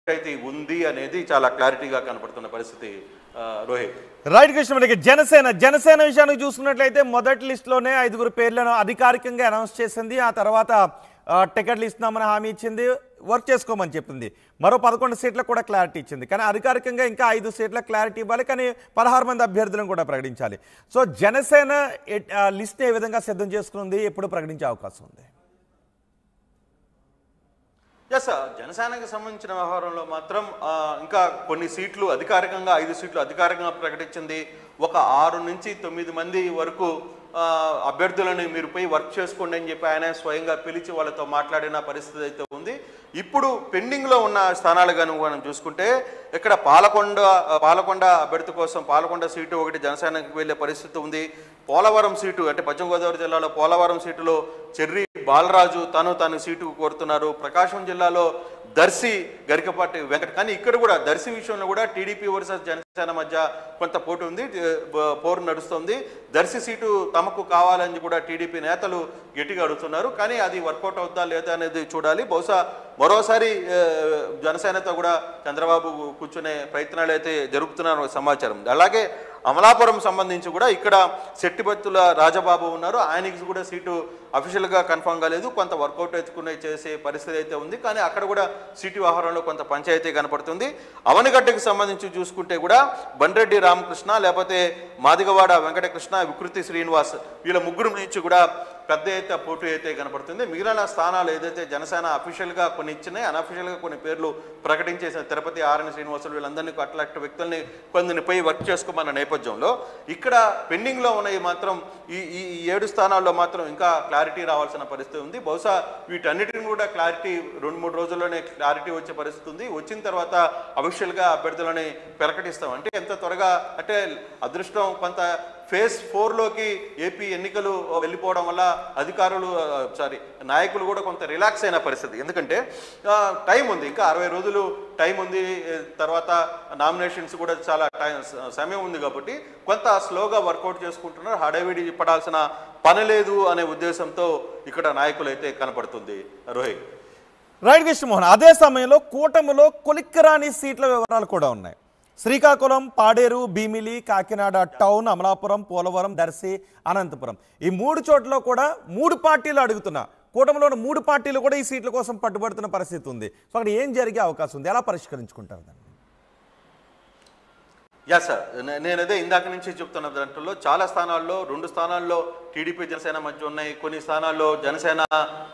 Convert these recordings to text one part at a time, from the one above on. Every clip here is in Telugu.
పంచాయతీ ఉంది అనేది చాలా క్లారిటీగా కనపడుతున్న పరిస్థితి ఆ, రోహిత్ రైట్ కృష్ణ మనకి జనసేన జనసేన విషయానికి చూసుకున్నట్లయితే మొదటి లిస్టులోనే ఐదుగురు పేర్లను అధికారికంగా అనౌన్స్ చేసింది ఆ తర్వాత ఆ, టికెట్లు ఇస్తున్నామని హామీ ఇచ్చింది వర్క్ చేసుకోమని చెప్పింది మరో పదకొండు సీట్లకు కూడా క్లారిటీ ఇచ్చింది కానీ అధికారికంగా ఇంకా ఐదు సీట్ల క్లారిటీ ఇవ్వాలి కానీ పదహారు మంది అభ్యర్థులను కూడా ప్రకటించాలి సో జనసేన ఎట్- ఆ, లిస్ట్ని ఏ విధంగా సిద్ధం చేసుకుంది ఎప్పుడు ప్రకటించే అవకాశం ఉంది ఎస్ జనసేనకి సంబంధించిన వ్యవహారంలో మాత్రం ఆ, ఇంకా కొన్ని సీట్లు అధికారికంగా ఐదు సీట్లు అధికారికంగా ప్రకటించింది ఒక ఆరు నుంచి తొమ్మిది మంది వరకు ఆ, అభ్యర్థులను మీరు పోయి వర్క్ చేసుకోండి అని చెప్పి ఆయన స్వయంగా పిలిచి వాళ్ళతో మాట్లాడిన పరిస్థితి అయితే ఉంది ఇప్పుడు పెండింగ్లో ఉన్న స్థానాలు కనుక మనం చూసుకుంటే ఇక్కడ పాలకొండ పాలకొండ అభ్యర్థి కోసం పాలకొండ సీటు ఒకటి జనసేనకి వెళ్ళే పరిస్థితి ఉంది పోలవరం సీటు అంటే పశ్చిమ గోదావరి జిల్లాలో పోలవరం సీటులో చెర్రి బాలరాజు తను తను సీటు కోరుతున్నారు ప్రకాశం జిల్లాలో దర్శి గరికపాటి వెంకట కానీ ఇక్కడ కూడా దర్శి విషయంలో కూడా టీడీపీ వర్సెస్ జనసేన మధ్య కొంత పోటీ ఉంది ఏ, బ- పోరు నడుస్తుంది దర్శి సీటు తమకు కావాలని కూడా టీడీపీ నేతలు గట్టిగా అడుగుతున్నారు కానీ అది వర్కౌట్ అవుద్దా లేదా అనేది చూడాలి బహుశా మరోసారి ఏ, జనసేనతో కూడా చంద్రబాబు కూర్చునే ప్రయత్నాలు అయితే జరుపుతున్నారు సమాచారం ఉంది. అలాగే అమలాపురం సంబంధించి కూడా ఇక్కడ శెట్టిబత్తుల రాజబాబు ఉన్నారు ఆయనకి కూడా సీటు అఫీషియల్గా కన్ఫర్మ్ కాలేదు కొంత వర్కౌట్ ఎత్తుకునే చేసే పరిస్థితి అయితే ఉంది కానీ అక్కడ కూడా సీటు వ్యవహారంలో కొంత పంచాయతీ కనపడుతుంది అవనిగడ్డకి సంబంధించి చూసుకుంటే కూడా బండ్రెడ్డి రామకృష్ణ లేకపోతే మాదిగవాడ వెంకటకృష్ణ వికృతి శ్రీనివాస్ వీళ్ళ ముగ్గురు నుంచి కూడా పెద్ద ఎత్తున పోటీ అయితే కనపడుతుంది మిగిలిన స్థానాలు ఏదైతే జనసేన అఫీషియల్గా కొన్ని ఇచ్చినాయి అన్అఫీషియల్గా కొన్ని పేర్లు ప్రకటించేసిన తిరుపతి ఆర్ఎన్ శ్రీనివాసులు వీళ్ళందరినీ అట్లాంటి వ్యక్తుల్ని కొందరిని పోయి వర్క్ చేసుకోమన్న నేపథ్యంలో ఇక్కడ పెండింగ్లో ఉన్నవి మాత్రం ఈ ఈ ఈ ఏడు స్థానాల్లో మాత్రం ఇంకా క్లారిటీ రావాల్సిన పరిస్థితి ఉంది బహుశా వీటన్నిటిని కూడా క్లారిటీ రెండు మూడు రోజుల్లోనే క్లారిటీ వచ్చే పరిస్థితి ఉంది వచ్చిన తర్వాత అఫీషియల్గా అభ్యర్థులని ప్రకటిస్తాం అంటే ఎంత త్వరగా అంటే అదృష్టం కొంత ఫేజ్ ఫోర్లోకి ఏపీ ఎన్నికలు వెళ్ళిపోవడం వల్ల అధికారులు సారీ నాయకులు కూడా కొంత రిలాక్స్ అయిన పరిస్థితి ఎందుకంటే ఆ, టైం ఉంది ఇంకా అరవై రోజులు టైం ఉంది ఏ, తర్వాత నామినేషన్స్ కూడా చాలా టైం సమయం ఉంది కాబట్టి కొంత స్లోగా వర్కౌట్ చేసుకుంటున్నారు హడావిడి పడాల్సిన పని లేదు అనే ఉద్దేశంతో ఇక్కడ నాయకులు అయితే కనపడుతుంది రోహిత్ రైట్ కృష్ణమోహన్ అదే సమయంలో కూటమిలో కొలిక్కరాని సీట్ల వివరాలు కూడా ఉన్నాయి శ్రీకాకుళం పాడేరు భీమిలి కాకినాడ టౌన్ అమలాపురం పోలవరం దర్శి అనంతపురం ఈ మూడు చోట్ల కూడా మూడు పార్టీలు అడుగుతున్నా కూటమిలో ఉన్న మూడు పార్టీలు కూడా ఈ సీట్ల కోసం పట్టుబడుతున్న పరిస్థితి ఉంది సో అక్కడ ఏం జరిగే అవకాశం ఉంది ఎలా పరిష్కరించుకుంటారు దాన్ని యా సార్ నే- నేనదే ఇందాక నుంచి చెప్తున్న దాంట్లో చాలా స్థానాల్లో రెండు స్థానాల్లో టీడీపీ జనసేన మధ్య ఉన్నాయి కొన్ని స్థానాల్లో జనసేన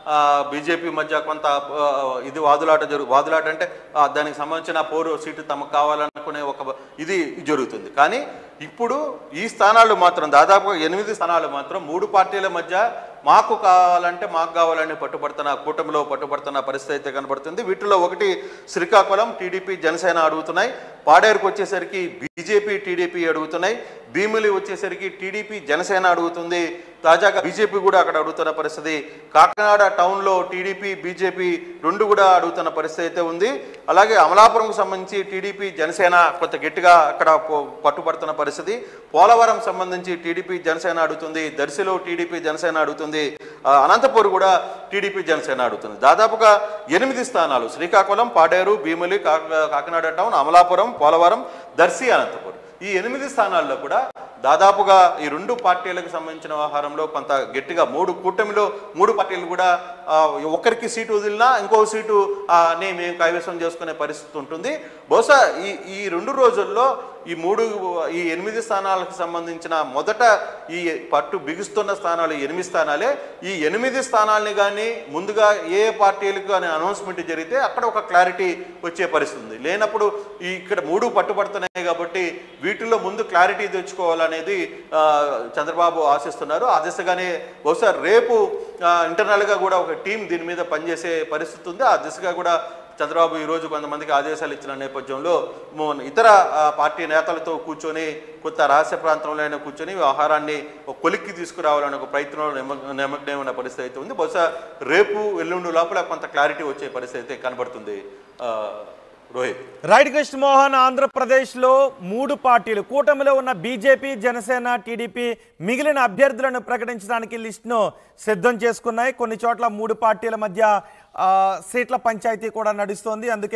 బీజేపీ మధ్య కొంత ఆ, ఇది వాదులాట జరుగు వాదులాట అంటే ఆ, దానికి సంబంధించిన పోరు సీటు తమకు కావాలనుకునే ఒక ఇది జరుగుతుంది కానీ ఇప్పుడు ఈ స్థానాలు మాత్రం దాదాపు ఎనిమిది స్థానాలు మాత్రం మూడు పార్టీల మధ్య మాకు కావాలంటే మాకు కావాలని పట్టుబడుతున్న కూటమిలో పట్టుబడుతున్న పరిస్థితి అయితే కనబడుతుంది వీటిలో ఒకటి శ్రీకాకుళం టీడీపీ జనసేన అడుగుతున్నాయి పాడేరుకు వచ్చేసరికి బీజేపీ టీడీపీ అడుగుతున్నాయి భీమిలి వచ్చేసరికి టీడీపీ జనసేన అడుగుతుంది తాజాగా బీజేపీ కూడా అక్కడ అడుగుతున్న పరిస్థితి కాకినాడ టౌన్లో టీడీపీ బీజేపీ రెండు కూడా అడుగుతున్న పరిస్థితి అయితే ఉంది అలాగే అమలాపురంకు సంబంధించి టీడీపీ జనసేన కొంత గట్టిగా అక్కడ పో- పట్టుబడుతున్న పరిస్థితి పోలవరం సంబంధించి టీడీపీ జనసేన అడుగుతుంది దర్శిలో టీడీపీ జనసేన అడుగుతుంది ఆ, అనంతపూర్ కూడా టీడీపీ జనసేన అడుగుతుంది దాదాపుగా ఎనిమిది స్థానాలు శ్రీకాకుళం పాడేరు భీమిలి కాక- కాకినాడ టౌన్ అమలాపురం పోలవరం దర్శి అనంతపూర్ ఈ ఎనిమిది స్థానాల్లో కూడా దాదాపుగా ఈ రెండు పార్టీలకు సంబంధించిన వ్యవహారంలో కొంత గట్టిగా మూడు కూటమిలో మూడు పార్టీలు కూడా ఆ, ఒక్కరికి సీటు వదిలినా ఇంకో సీటు ఆ, ని మేము కైవసం చేసుకునే పరిస్థితి ఉంటుంది బహుశా ఈ ఈ రెండు రోజుల్లో ఈ మూడు ఈ ఎనిమిది స్థానాలకు సంబంధించిన మొదట ఈ పట్టు బిగుస్తున్న స్థానాలు ఎనిమిది స్థానాలే ఈ ఎనిమిది స్థానాలని కానీ ముందుగా ఏ పార్టీలకు కానీ అనౌన్స్మెంట్ జరిగితే అక్కడ ఒక క్లారిటీ వచ్చే పరిస్థితి ఉంది లేనప్పుడు ఈ ఇక్కడ మూడు పట్టుబడుతున్నాయి కాబట్టి వీటిల్లో ముందు క్లారిటీ తెచ్చుకోవాలనేది ఆ, చంద్రబాబు ఆశిస్తున్నారు ఆ దిశగానే బహుశా రేపు ఆ, ఇంటర్నల్గా కూడా ఒక టీం దీని మీద పనిచేసే పరిస్థితి ఉంది ఆ దిశగా కూడా చంద్రబాబు ఈరోజు కొంతమందికి ఆదేశాలు ఇచ్చిన నేపథ్యంలో మో- ఇతర ఆ, పార్టీ నేతలతో కూర్చొని కొత్త రహస్య ప్రాంతంలో అయినా కూర్చొని వ్యవహారాన్ని ఒక కొలిక్కి తీసుకురావాలనే ఒక ప్రయత్నంలో నిమ- నిమగ్నమైన పరిస్థితి అయితే ఉంది బహుశా రేపు ఎల్లుండి లోపల కొంత క్లారిటీ వచ్చే పరిస్థితి అయితే కనబడుతుంది ఆ, రోహిత్ రైట్ కృష్ణమోహన్ ఆంధ్రప్రదేశ్లో మూడు పార్టీలు కూటమిలో ఉన్న బీజేపీ జనసేన టీడీపీ మిగిలిన అభ్యర్థులను ప్రకటించడానికి లిస్టును సిద్ధం చేసుకున్నాయి కొన్ని చోట్ల మూడు పార్టీల మధ్య ఆ, సీట్ల పంచాయతీ కూడా నడుస్తోంది అందుకే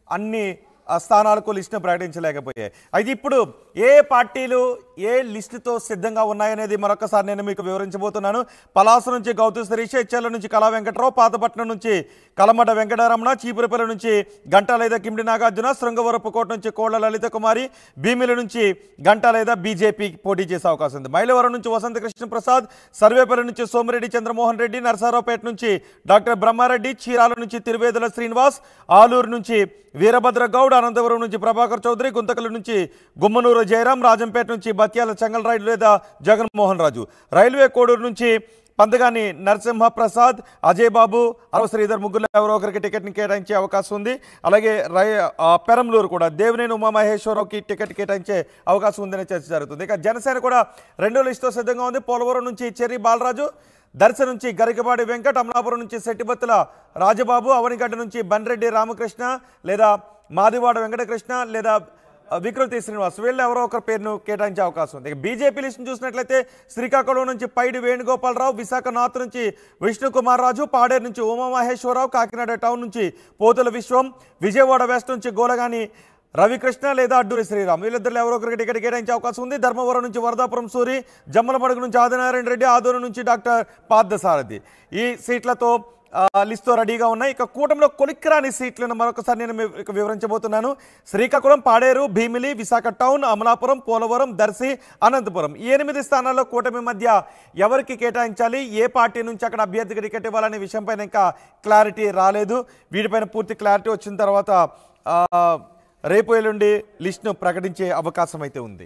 అన్ని ఆ స్థానాలకు లిస్టును ప్రకటించలేకపోయాయి అయితే ఇప్పుడు ఏ పార్టీలు ఏ లిస్టుతో సిద్ధంగా ఉన్నాయనేది మరొకసారి నేను మీకు వివరించబోతున్నాను పలాస నుంచి గౌతు శిరీష్ హెచ్ఎల్ నుంచి కళా వెంకట్రావు పాతపట్నం నుంచి కలమట వెంకటరమణ చీపురపల్లి నుంచి గంటా లేదా కిమిడి నాగార్జున శృంగవరపుకోట నుంచి కోళ్ల లలిత కుమారి భీమిలి నుంచి గంటా లేదా బీజేపీ పోటీ చేసే అవకాశం ఉంది మైలవరం నుంచి వసంత కృష్ణ ప్రసాద్ సర్వేపల్లి నుంచి సోమిరెడ్డి చంద్రమోహన్ రెడ్డి నరసారావుపేట నుంచి డాక్టర్ బ్రహ్మారెడ్డి చీరాల నుంచి తిరువేదుల శ్రీనివాస్ ఆలూరు నుంచి వీరభద్ర గౌడ్ అనంతపురం నుంచి ప్రభాకర్ చౌదరి గుంతకల్ నుంచి గుమ్మనూరు జయరాం రాజంపేట నుంచి బత్యాల చెంగల్రాయుడు లేదా జగన్మోహన్ రాజు రైల్వే కోడూరు నుంచి పంతగాని నరసింహ ప్రసాద్ అజయ్ బాబు అరవ శ్రీధర్ ముగ్గురు ఎవరో ఒకరికి టికెట్ని కేటాయించే అవకాశం ఉంది అలాగే రై ఆ, పెరంలూరు కూడా దేవినేని ఉమామహేశ్వరరావుకి టికెట్ కేటాయించే అవకాశం ఉందనే చర్చ జరుగుతుంది ఇక జనసేన కూడా రెండో లిస్టుతో సిద్ధంగా ఉంది పోలవరం నుంచి చెర్రి బాలరాజు దర్శ నుంచి గరికపాటి వెంకట్ అమలాపురం నుంచి శెట్టిబత్తుల రాజబాబు అవనిగడ్డ నుంచి బన్రెడ్డి రామకృష్ణ లేదా మాదివాడ వెంకటకృష్ణ లేదా ఆ, వికృతి శ్రీనివాస్ వీళ్ళు ఎవరో ఒకరి పేరును కేటాయించే అవకాశం ఉంది ఇక బీజేపీ లిస్టును చూసినట్లయితే శ్రీకాకుళం నుంచి పైడి వేణుగోపాలరావు విశాఖ నార్త్ నుంచి విష్ణుకుమార్ రాజు పాడేరు నుంచి ఉమామహేశ్వరరావు కాకినాడ టౌన్ నుంచి పోతుల విశ్వం విజయవాడ వెస్ట్ నుంచి గోలగాని రవికృష్ణ లేదా అడ్డూరి శ్రీరామ్ వీళ్ళిద్దరు ఎవరో ఒకరికి టికెట్ కేటాయించే అవకాశం ఉంది ధర్మవరం నుంచి వరదాపురం సూరి జమ్మలమడుగు నుంచి ఆదినారాయణ రెడ్డి ఆదూరు నుంచి డాక్టర్ పార్థసారథి ఈ సీట్లతో ఆ, లిస్టుతో రెడీగా ఉన్నాయి ఇక కూటమిలో కొలిక్కిరాని సీట్లను మరొకసారి నేను మీకు వివరించబోతున్నాను శ్రీకాకుళం పాడేరు భీమిలి విశాఖ టౌన్ అమలాపురం పోలవరం దర్శి అనంతపురం ఈ ఎనిమిది స్థానాల్లో కూటమి మధ్య ఎవరికి కేటాయించాలి ఏ పార్టీ నుంచి అక్కడ అభ్యర్థికి టికెట్ ఇవ్వాలనే విషయంపైన ఇంకా క్లారిటీ రాలేదు వీటిపైన పూర్తి క్లారిటీ వచ్చిన తర్వాత ఆ, రేపు ఎల్లుండి లిస్టును ప్రకటించే అవకాశం అయితే ఉంది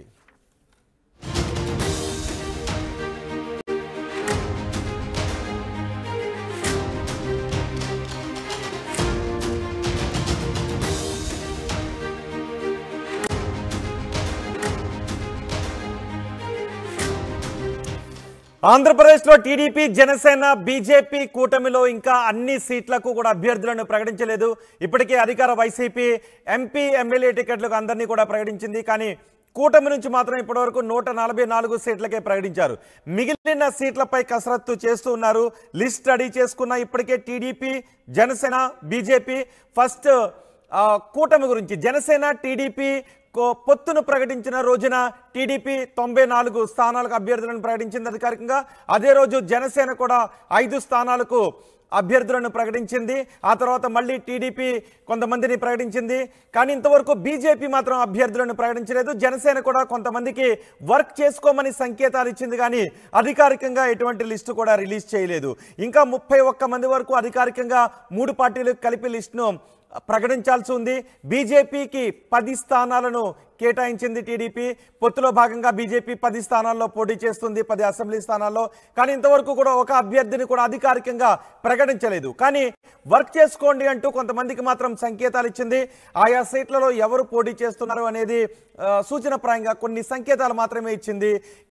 ఆంధ్రప్రదేశ్లో టీడీపీ జనసేన బీజేపీ కూటమిలో ఇంకా అన్ని సీట్లకు కూడా అభ్యర్థులను ప్రకటించలేదు ఇప్పటికే అధికార వైసీపీ ఎంపీ ఎమ్మెల్యే టికెట్లకు అందరినీ కూడా ప్రకటించింది కానీ కూటమి నుంచి మాత్రం ఇప్పటివరకు నూట నలభై నాలుగు సీట్లకే ప్రకటించారు మిగిలిన సీట్లపై కసరత్తు చేస్తూ ఉన్నారు లిస్ట్ రెడీ చేసుకున్న ఇప్పటికే టీడీపీ జనసేన బీజేపీ ఫస్ట్ ఆ, కూటమి గురించి జనసేన టీడీపీ కో- పొత్తును ప్రకటించిన రోజున టీడీపీ తొంభై నాలుగు స్థానాలకు అభ్యర్థులను ప్రకటించింది అధికారికంగా అదే రోజు జనసేన కూడా ఐదు స్థానాలకు అభ్యర్థులను ప్రకటించింది ఆ తర్వాత మళ్ళీ టీడీపీ కొంతమందిని ప్రకటించింది కానీ ఇంతవరకు బీజేపీ మాత్రం అభ్యర్థులను ప్రకటించలేదు జనసేన కూడా కొంతమందికి వర్క్ చేసుకోమని సంకేతాలు ఇచ్చింది కానీ అధికారికంగా ఎటువంటి లిస్టు కూడా రిలీజ్ చేయలేదు ఇంకా ముప్పై ఒక్క మంది వరకు అధికారికంగా మూడు పార్టీలు కలిపి లిస్టును ప్రకటించాల్సి ఉంది బీజేపీకి పది స్థానాలను కేటాయించింది టీడీపీ పొత్తులో భాగంగా బీజేపీ పది స్థానాల్లో పోటీ చేస్తుంది పది అసెంబ్లీ స్థానాల్లో కానీ ఇంతవరకు కూడా ఒక అభ్యర్థిని కూడా అధికారికంగా ప్రకటించలేదు కానీ వర్క్ చేసుకోండి అంటూ కొంతమందికి మాత్రం సంకేతాలు ఇచ్చింది ఆయా సీట్లలో ఎవరు పోటీ చేస్తున్నారు అనేది ఆ, సూచనప్రాయంగా కొన్ని సంకేతాలు మాత్రమే ఇచ్చింది